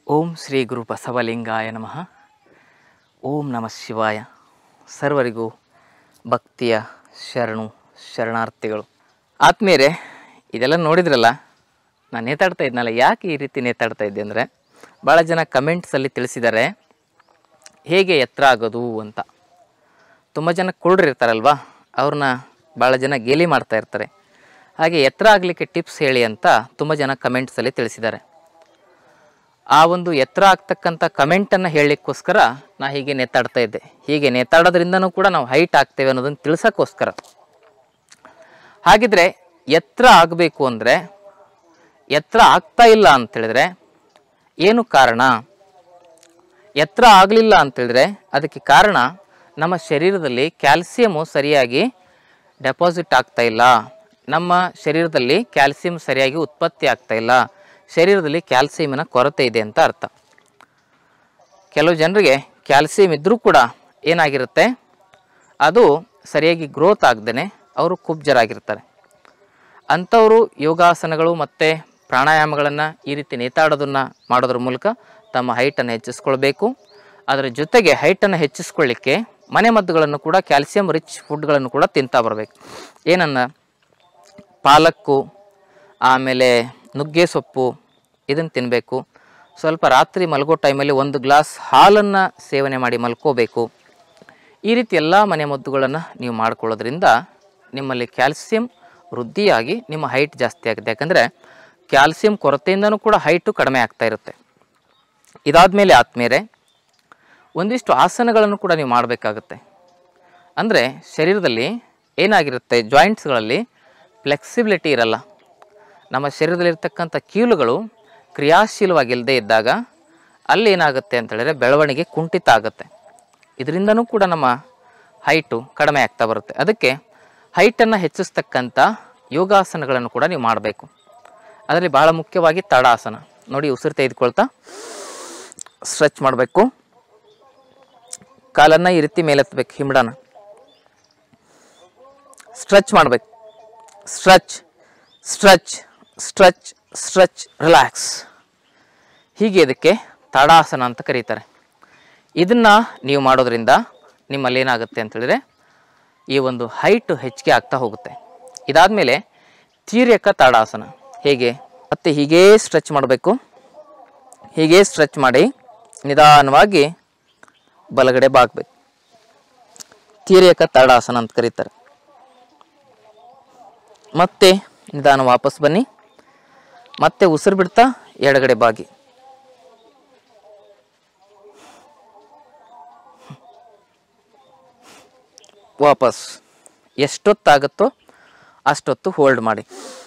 ಓಂ ಶ್ರೀ ಗುರು ಬಸವಲಿಂಗಾಯ ನಮಃ ಓಂ ನಮಃ ಶಿವಾಯ ಸರ್ವರಿಗೂ ಭಕ್ತಿಯ ಶರಣು ಶರಣಾರ್ಥಿಗಳು ಆತ್ಮೀಯರೇ ಇದೆಲ್ಲ ನೋಡಿದ್ರಲ್ಲ ನಾನು ನೇತಾಡ್ತಾ ಇದ್ನಲ್ಲ ಯಾಕೆ ಈ ರೀತಿ ನೇತಾಡ್ತಾ ಇದ್ದೆ ಅಂದರೆ ಭಾಳ ಜನ ಕಮೆಂಟ್ಸಲ್ಲಿ ತಿಳಿಸಿದ್ದಾರೆ ಹೇಗೆ ಎತ್ತರ ಆಗೋದು ಅಂತ ತುಂಬ ಜನ ಕುರುಡ್ರು ಇರ್ತಾರಲ್ವಾ ಅವ್ರನ್ನ ಭಾಳ ಜನ ಗೇಲಿ ಮಾಡ್ತಾ ಇರ್ತಾರೆ ಹಾಗೆ ಎತ್ತರ ಆಗಲಿಕ್ಕೆ ಟಿಪ್ಸ್ ಹೇಳಿ ಅಂತ ತುಂಬ ಜನ ಕಮೆಂಟ್ಸಲ್ಲಿ ತಿಳಿಸಿದ್ದಾರೆ ಆ ಒಂದು ಎತ್ತರ ಆಗ್ತಕ್ಕಂಥ ಕಮೆಂಟನ್ನು ಹೇಳಲಿಕ್ಕೋಸ್ಕರ ನಾ ಹೀಗೆ ನೇತಾಡ್ತಾ ಇದ್ದೆ ಹೀಗೆ ನೇತಾಡೋದ್ರಿಂದನೂ ಕೂಡ ನಾವು ಹೈಟ್ ಆಗ್ತೇವೆ ಅನ್ನೋದನ್ನು ತಿಳ್ಸೋಕ್ಕೋಸ್ಕರ ಹಾಗಿದ್ರೆ ಎತ್ತರ ಆಗಬೇಕು ಅಂದರೆ ಎತ್ತರ ಆಗ್ತಾ ಇಲ್ಲ ಅಂತೇಳಿದ್ರೆ ಏನು ಕಾರಣ ಎತ್ತರ ಆಗಲಿಲ್ಲ ಅಂತೇಳಿದ್ರೆ ಅದಕ್ಕೆ ಕಾರಣ ನಮ್ಮ ಶರೀರದಲ್ಲಿ ಕ್ಯಾಲ್ಸಿಯಮು ಸರಿಯಾಗಿ ಡೆಪಾಸಿಟ್ ಆಗ್ತಾ ಇಲ್ಲ ನಮ್ಮ ಶರೀರದಲ್ಲಿ ಕ್ಯಾಲ್ಸಿಯಂ ಸರಿಯಾಗಿ ಉತ್ಪತ್ತಿ ಆಗ್ತಾ ಇಲ್ಲ ಶರೀರದಲ್ಲಿ ಕ್ಯಾಲ್ಸಿಯಮಿನ ಕೊರತೆ ಇದೆ ಅಂತ ಅರ್ಥ ಕೆಲವು ಜನರಿಗೆ ಕ್ಯಾಲ್ಸಿಯಂ ಇದ್ದರೂ ಕೂಡ ಏನಾಗಿರುತ್ತೆ ಅದು ಸರಿಯಾಗಿ ಗ್ರೋತ್ ಆಗದೇ ಅವರು ಕುಬ್ಜರಾಗಿರ್ತಾರೆ ಅಂಥವರು ಯೋಗಾಸನಗಳು ಮತ್ತು ಪ್ರಾಣಾಯಾಮಗಳನ್ನು ಈ ರೀತಿ ನೇತಾಡೋದನ್ನು ಮಾಡೋದ್ರ ಮೂಲಕ ತಮ್ಮ ಹೈಟನ್ನು ಹೆಚ್ಚಿಸ್ಕೊಳ್ಬೇಕು ಅದರ ಜೊತೆಗೆ ಹೈಟನ್ನು ಹೆಚ್ಚಿಸ್ಕೊಳ್ಳಿಕ್ಕೆ ಮನೆ ಮದ್ದುಗಳನ್ನು ಕೂಡ ಕ್ಯಾಲ್ಸಿಯಂ ರಿಚ್ ಫುಡ್ಗಳನ್ನು ಕೂಡ ತಿಂತಾ ಬರಬೇಕು ಏನನ್ನ ಪಾಲಕ್ಕು ಆಮೇಲೆ ನುಗ್ಗೆ ಸೊಪ್ಪು ಇದನ್ನು ತಿನ್ನಬೇಕು ಸ್ವಲ್ಪ ರಾತ್ರಿ ಮಲಗೋ ಟೈಮಲ್ಲಿ ಒಂದು ಗ್ಲಾಸ್ ಹಾಲನ್ನು ಸೇವನೆ ಮಾಡಿ ಮಲ್ಕೋಬೇಕು ಈ ರೀತಿ ಎಲ್ಲ ಮನೆ ಮದ್ದುಗಳನ್ನು ನೀವು ಮಾಡ್ಕೊಳ್ಳೋದ್ರಿಂದ ನಿಮ್ಮಲ್ಲಿ ಕ್ಯಾಲ್ಸಿಯಂ ವೃದ್ಧಿಯಾಗಿ ನಿಮ್ಮ ಹೈಟ್ ಜಾಸ್ತಿ ಆಗುತ್ತೆ ಯಾಕಂದರೆ ಕ್ಯಾಲ್ಸಿಯಂ ಕೊರತೆಯಿಂದನೂ ಕೂಡ ಹೈಟು ಕಡಿಮೆ ಆಗ್ತಾ ಇರುತ್ತೆ ಇದಾದಮೇಲೆ ಆದಮೇಲೆ ಒಂದಿಷ್ಟು ಆಸನಗಳನ್ನು ಕೂಡ ನೀವು ಮಾಡಬೇಕಾಗುತ್ತೆ ಅಂದರೆ ಶರೀರದಲ್ಲಿ ಏನಾಗಿರುತ್ತೆ ಜಾಯಿಂಟ್ಸ್ಗಳಲ್ಲಿ ಫ್ಲೆಕ್ಸಿಬಿಲಿಟಿ ಇರಲ್ಲ ನಮ್ಮ ಶರೀರದಲ್ಲಿರ್ತಕ್ಕಂಥ ಕೀಲುಗಳು ಕ್ರಿಯಾಶೀಲವಾಗಿಲ್ಲದೆ ಇದ್ದಾಗ ಅಲ್ಲಿ ಏನಾಗುತ್ತೆ ಅಂತ ಹೇಳಿದ್ರೆ ಬೆಳವಣಿಗೆ ಕುಂಠಿತ ಆಗುತ್ತೆ ಇದರಿಂದನೂ ಕೂಡ ನಮ್ಮ ಹೈಟು ಕಡಿಮೆ ಆಗ್ತಾ ಬರುತ್ತೆ ಅದಕ್ಕೆ ಹೈಟನ್ನು ಹೆಚ್ಚಿಸ್ತಕ್ಕಂಥ ಯೋಗಾಸನಗಳನ್ನು ಕೂಡ ನೀವು ಮಾಡಬೇಕು ಅದರಲ್ಲಿ ಬಹಳ ಮುಖ್ಯವಾಗಿ ತಡಾಸನ ನೋಡಿ ಉಸಿರು ತೆಗೆದುಕೊಳ್ತಾ ಸ್ಟ್ರೆಚ್ ಮಾಡಬೇಕು ಕಾಲನ್ನು ಈ ರೀತಿ ಮೇಲೆತ್ತಬೇಕು ಹಿಮ್ಮಡನ ಸ್ಟ್ರೆಚ್ ಮಾಡಬೇಕು stretch stretch stretch stretch relax ಹೀಗೆ ಇದಕ್ಕೆ ತಾಡಾಸನ ಅಂತ ಕರೀತಾರೆ ಇದನ್ನು ನೀವು ಮಾಡೋದ್ರಿಂದ ನಿಮ್ಮಲ್ಲಿ ಏನಾಗುತ್ತೆ ಅಂತೇಳಿದ್ರೆ ಈ ಒಂದು ಹೈಟ್ ಹೆಚ್ಚಿಗೆ ಆಗ್ತಾ ಹೋಗುತ್ತೆ ಇದಾದಮೇಲೆ ತೀರ್ಯಕ ತಾಡಾಸನ ಹೇಗೆ ಮತ್ತೆ ಹೀಗೇ ಸ್ಟ್ರೆಚ್ ಮಾಡಬೇಕು ಹೀಗೆ ಸ್ಟ್ರೆಚ್ ಮಾಡಿ ನಿಧಾನವಾಗಿ ಬಲಗಡೆ ಬಾಗಬೇಕು ತೀರ್ಯಕ ತಾಡಾಸನ ಅಂತ ಕರೀತಾರೆ ಮತ್ತೆ ನಿಧಾನ ವಾಪಸ್ ಬನ್ನಿ ಮತ್ತೆ ಉಸಿರು ಬಿಡ್ತಾ ಎಡಗಡೆ ಬಾಗಿ ವಾಪಸ್ ಎಷ್ಟೊತ್ತಾಗುತ್ತೋ ಅಷ್ಟೊತ್ತು ಹೋಲ್ಡ್ ಮಾಡಿ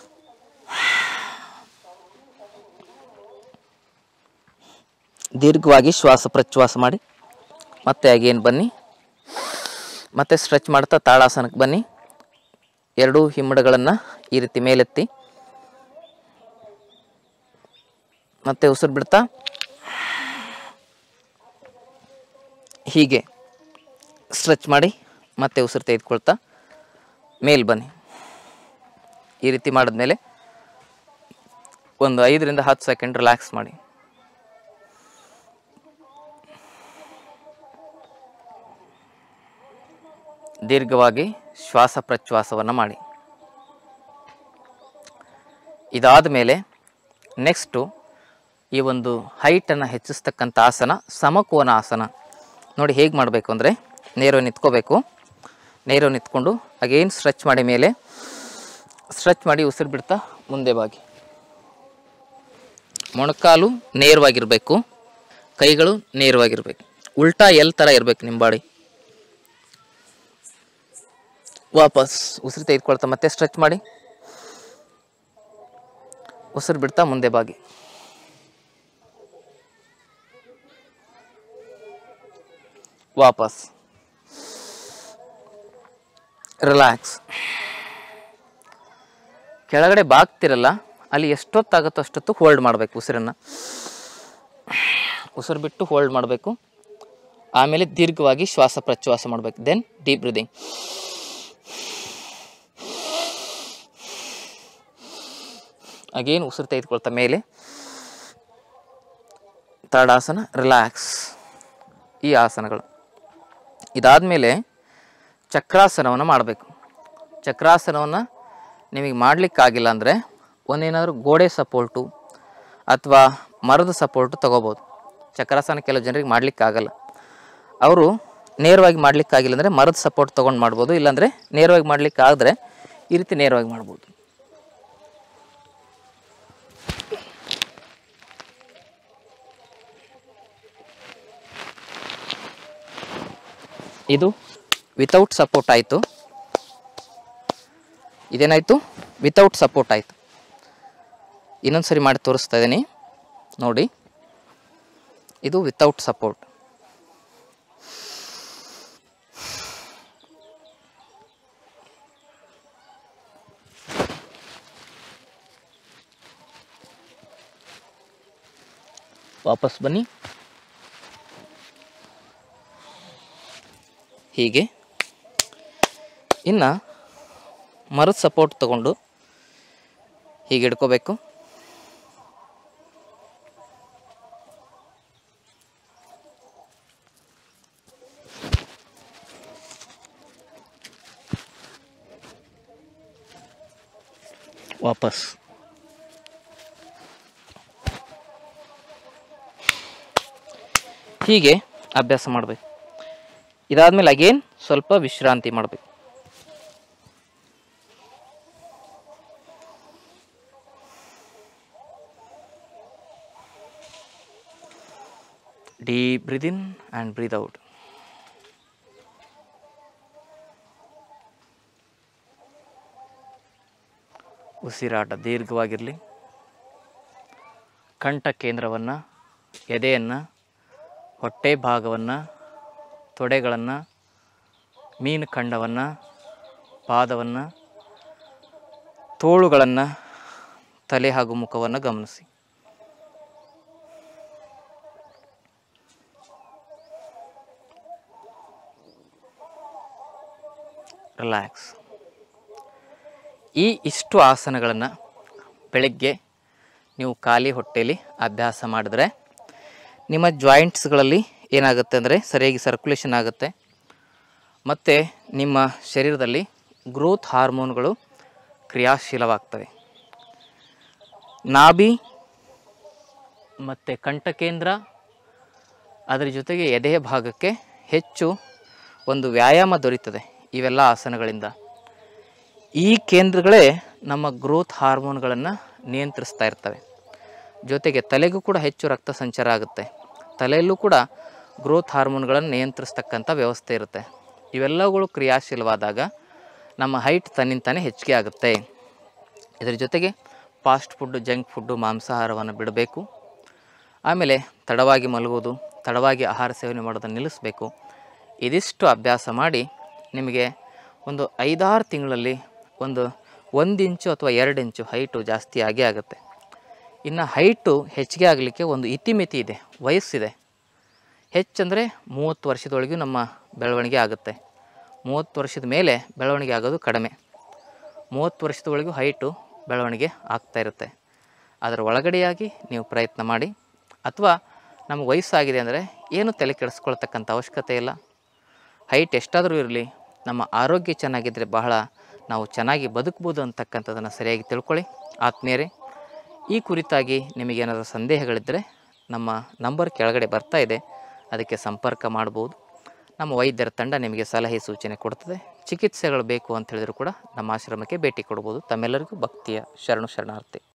ದೀರ್ಘವಾಗಿ ಶ್ವಾಸ ಪ್ರಶ್ವಾಸ ಮಾಡಿ ಮತ್ತೆ ಆಗೇನು ಬನ್ನಿ ಮತ್ತೆ ಸ್ಟ್ರೆಚ್ ಮಾಡ್ತಾ ತಾಳಾಸನಕ್ಕೆ ಬನ್ನಿ ಎರಡೂ ಹಿಮ್ಮಡಗಳನ್ನು ಈ ರೀತಿ ಮೇಲೆತ್ತಿ ಮತ್ತೆ ಉಸಿರು ಬಿಡ್ತಾ ಹೀಗೆ ಸ್ಟ್ರೆಚ್ ಮಾಡಿ ಮತ್ತೆ ಉಸಿರು ತೆಗೆದುಕೊಳ್ತಾ ಮೇಲ್ ಬನ್ನಿ ಈ ರೀತಿ ಮಾಡಿದ್ಮೇಲೆ ಒಂದು ಐದರಿಂದ ಹತ್ತು ಸೆಕೆಂಡ್ ರಿಲ್ಯಾಕ್ಸ್ ಮಾಡಿ ದೀರ್ಘವಾಗಿ ಶ್ವಾಸ ಪ್ರಶ್ವಾಸವನ್ನು ಮಾಡಿ ಇದಾದ ಮೇಲೆ ನೆಕ್ಸ್ಟು ಈ ಒಂದು ಹೈಟನ್ನು ಹೆಚ್ಚಿಸ್ತಕ್ಕಂಥ ಆಸನ ಸಮಕೋನ ಆಸನ ನೋಡಿ ಹೇಗೆ ಮಾಡಬೇಕು ಅಂದರೆ ನೇರ ನಿಂತ್ಕೋಬೇಕು ನೇರ ನಿಂತ್ಕೊಂಡು ಅಗೇನ್ ಸ್ಟ್ರೆಚ್ ಮಾಡಿ ಮೇಲೆ ಸ್ಟ್ರೆಚ್ ಮಾಡಿ ಉಸಿರು ಬಿಡ್ತಾ ಮುಂದೆ ಬಾಗಿ ಮೊಣಕಾಲು ನೇರವಾಗಿರಬೇಕು ಕೈಗಳು ನೇರವಾಗಿರಬೇಕು ಉಲ್ಟಾ ಎಲ್ ಥರ ಇರಬೇಕು ನಿಮ್ಮ ಬಾಡಿ ವಾಪಸ್ ಉಸಿರು ತೆಗೆದುಕೊಳ್ತಾ ಮತ್ತೆ ಸ್ಟ್ರೆಚ್ ಮಾಡಿ ಉಸಿರು ಬಿಡ್ತಾ ಮುಂದೆ ಬಾಗಿ ವಾಪಸ್ ರಿಲ್ಯಾಕ್ಸ್ ಕೆಳಗಡೆ ಬಾಗ್ತಿರಲ್ಲ ಅಲ್ಲಿ ಎಷ್ಟೊತ್ತಾಗುತ್ತೋ ಅಷ್ಟೊತ್ತು ಹೋಲ್ಡ್ ಮಾಡಬೇಕು ಉಸಿರನ್ನು ಉಸಿರು ಬಿಟ್ಟು ಹೋಲ್ಡ್ ಮಾಡಬೇಕು ಆಮೇಲೆ ದೀರ್ಘವಾಗಿ ಶ್ವಾಸ ಪ್ರಶ್ವಾಸ ಮಾಡಬೇಕು ದೆನ್ ಡೀಪ್ ಬ್ರೀದಿಂಗ್ ಅಗೇನ್ ಉಸಿರು ತೆಗೆದುಕೊಳ್ತಾ ಮೇಲೆ ತಾಡಾಸನ ರಿಲ್ಯಾಕ್ಸ್ ಈ ಆಸನಗಳು ಇದಾದಮೇಲೆ ಚಕ್ರಾಸನವನ್ನು ಮಾಡಬೇಕು ಚಕ್ರಾಸನವನ್ನು ನಿಮಗೆ ಮಾಡಲಿಕ್ಕಾಗಿಲ್ಲ ಅಂದರೆ ಒಂದೇನಾದರೂ ಗೋಡೆ ಸಪೋರ್ಟು ಅಥವಾ ಮರದ ಸಪೋರ್ಟು ತೊಗೋಬೋದು ಚಕ್ರಾಸನ ಕೆಲವು ಜನರಿಗೆ ಮಾಡಲಿಕ್ಕಾಗಲ್ಲ ಅವರು ನೇರವಾಗಿ ಮಾಡಲಿಕ್ಕಾಗಿಲ್ಲ ಅಂದರೆ ಮರದ ಸಪೋರ್ಟ್ ತೊಗೊಂಡು ಮಾಡ್ಬೋದು ಇಲ್ಲಾಂದರೆ ನೇರವಾಗಿ ಮಾಡಲಿಕ್ಕಾದರೆ ಈ ರೀತಿ ನೇರವಾಗಿ ಮಾಡ್ಬೋದು ಇದು ವಿತೌಟ್ ಸಪೋರ್ಟ್ ಆಯಿತು ಇದೇನಾಯಿತು ವಿತೌಟ್ ಸಪೋರ್ಟ್ ಆಯಿತು ಇನ್ನೊಂದು ಸರಿ ಮಾಡಿ ತೋರಿಸ್ತಾ ಇದ್ದೀನಿ ನೋಡಿ ಇದು ವಿತೌಟ್ ಸಪೋರ್ಟ್ ವಾಪಸ್ ಬನ್ನಿ ಹೀಗೆ ಇನ್ನು ಮರದ ಸಪೋರ್ಟ್ ತಗೊಂಡು ಹೀಗೆ ಹಿಡ್ಕೋಬೇಕು ವಾಪಸ್ ಹೀಗೆ ಅಭ್ಯಾಸ ಮಾಡಬೇಕು ಇದಾದ್ಮೇಲೆ ಅಗೇನ್ ಸ್ವಲ್ಪ ವಿಶ್ರಾಂತಿ ಮಾಡಬೇಕು deep breathe in and breathe out ಉಸಿರಾಟ ದೀರ್ಘವಾಗಿರಲಿ ಕಂಠ ಕೇಂದ್ರವನ್ನು ಎದೆಯನ್ನು ಹೊಟ್ಟೆ ಭಾಗವನ್ನು ತೊಡೆಗಳನ್ನು ಮೀನು ಖಂಡವನ್ನು ಪಾದವನ್ನು ತೋಳುಗಳನ್ನು ತಲೆ ಹಾಗೂ ಮುಖವನ್ನು ಗಮನಿಸಿ ರಿಲ್ಯಾಕ್ಸ್ ಈ ಇಷ್ಟು ಆಸನಗಳನ್ನು ಬೆಳಗ್ಗೆ ನೀವು ಖಾಲಿ ಹೊಟ್ಟೆಯಲ್ಲಿ ಅಭ್ಯಾಸ ಮಾಡಿದ್ರೆ ನಿಮ್ಮ ಜಾಯಿಂಟ್ಸ್ಗಳಲ್ಲಿ ಏನಾಗುತ್ತೆ ಅಂದರೆ ಸರಿಯಾಗಿ ಸರ್ಕ್ಯುಲೇಷನ್ ಆಗುತ್ತೆ ಮತ್ತು ನಿಮ್ಮ ಶರೀರದಲ್ಲಿ ಗ್ರೋತ್ ಹಾರ್ಮೋನ್ಗಳು ಕ್ರಿಯಾಶೀಲವಾಗ್ತವೆ ನಾಭಿ ಮತ್ತು ಕಂಠಕೇಂದ್ರ ಅದರ ಜೊತೆಗೆ ಎದೆಯ ಭಾಗಕ್ಕೆ ಹೆಚ್ಚು ಒಂದು ವ್ಯಾಯಾಮ ದೊರೀತದೆ ಇವೆಲ್ಲ ಆಸನಗಳಿಂದ ಈ ಕೇಂದ್ರಗಳೇ ನಮ್ಮ ಗ್ರೋತ್ ಹಾರ್ಮೋನ್ಗಳನ್ನು ನಿಯಂತ್ರಿಸ್ತಾ ಇರ್ತವೆ ಜೊತೆಗೆ ತಲೆಗೂ ಕೂಡ ಹೆಚ್ಚು ರಕ್ತ ಸಂಚಾರ ಆಗುತ್ತೆ ತಲೆಯಲ್ಲೂ ಕೂಡ ಗ್ರೋತ್ ಹಾರ್ಮೋನ್ಗಳನ್ನು ನಿಯಂತ್ರಿಸ್ತಕ್ಕಂಥ ವ್ಯವಸ್ಥೆ ಇರುತ್ತೆ ಇವೆಲ್ಲವುಗಳು ಕ್ರಿಯಾಶೀಲವಾದಾಗ ನಮ್ಮ ಹೈಟ್ ತನ್ನಿಂತಾನೇ ಹೆಚ್ಚಿಗೆ ಆಗುತ್ತೆ ಇದರ ಜೊತೆಗೆ ಫಾಸ್ಟ್ ಫುಡ್ಡು ಜಂಕ್ ಫುಡ್ಡು ಮಾಂಸಾಹಾರವನ್ನು ಬಿಡಬೇಕು ಆಮೇಲೆ ತಡವಾಗಿ ಮಲಗುವುದು ತಡವಾಗಿ ಆಹಾರ ಸೇವನೆ ಮಾಡೋದನ್ನು ನಿಲ್ಲಿಸಬೇಕು ಇದಿಷ್ಟು ಅಭ್ಯಾಸ ಮಾಡಿ ನಿಮಗೆ ಒಂದು ಐದಾರು ತಿಂಗಳಲ್ಲಿ ಒಂದು ಒಂದು ಇಂಚು ಅಥವಾ ಎರಡು ಇಂಚು ಹೈಟು ಜಾಸ್ತಿ ಆಗೇ ಆಗುತ್ತೆ ಇನ್ನು ಹೈಟು ಹೆಚ್ಚಿಗೆ ಆಗಲಿಕ್ಕೆ ಒಂದು ಇತಿಮಿತಿ ಇದೆ ವಯಸ್ಸಿದೆ ಹೆಚ್ಚಂದರೆ ಮೂವತ್ತು ವರ್ಷದೊಳಗೂ ನಮ್ಮ ಬೆಳವಣಿಗೆ ಆಗುತ್ತೆ ಮೂವತ್ತು ವರ್ಷದ ಮೇಲೆ ಬೆಳವಣಿಗೆ ಆಗೋದು ಕಡಿಮೆ ಮೂವತ್ತು ವರ್ಷದೊಳಗೂ ಹೈಟು ಬೆಳವಣಿಗೆ ಆಗ್ತಾ ಇರುತ್ತೆ ಅದರ ಒಳಗಡೆಯಾಗಿ ನೀವು ಪ್ರಯತ್ನ ಮಾಡಿ ಅಥವಾ ನಮಗೆ ವಯಸ್ಸಾಗಿದೆ ಅಂದರೆ ಏನು ತಲೆ ಕೆಡಿಸ್ಕೊಳ್ತಕ್ಕಂಥ ಅವಶ್ಯಕತೆ ಇಲ್ಲ ಹೈಟ್ ಎಷ್ಟಾದರೂ ಇರಲಿ ನಮ್ಮ ಆರೋಗ್ಯ ಚೆನ್ನಾಗಿದ್ದರೆ ಬಹಳ ನಾವು ಚೆನ್ನಾಗಿ ಬದುಕ್ಬೋದು ಅಂತಕ್ಕಂಥದ್ದನ್ನು ಸರಿಯಾಗಿ ತಿಳ್ಕೊಳ್ಳಿ ಆತ್ಮೀಯರೇ ಈ ಕುರಿತಾಗಿ ನಿಮಗೇನಾದರೂ ಸಂದೇಹಗಳಿದ್ದರೆ ನಮ್ಮ ನಂಬರ್ ಕೆಳಗಡೆ ಬರ್ತಾ ಇದೆ ಅದಕ್ಕೆ ಸಂಪರ್ಕ ಮಾಡ್ಬೋದು ನಮ್ಮ ವೈದ್ಯರ ತಂಡ ನಿಮಗೆ ಸಲಹೆ ಸೂಚನೆ ಕೊಡ್ತದೆ ಚಿಕಿತ್ಸೆಗಳು ಬೇಕು ಅಂತ ಹೇಳಿದ್ರು ಕೂಡ ನಮ್ಮ ಆಶ್ರಮಕ್ಕೆ ಭೇಟಿ ಕೊಡ್ಬೋದು ತಮ್ಮೆಲ್ಲರಿಗೂ ಭಕ್ತಿಯ ಶರಣು ಶರಣಾರ್ಥಿ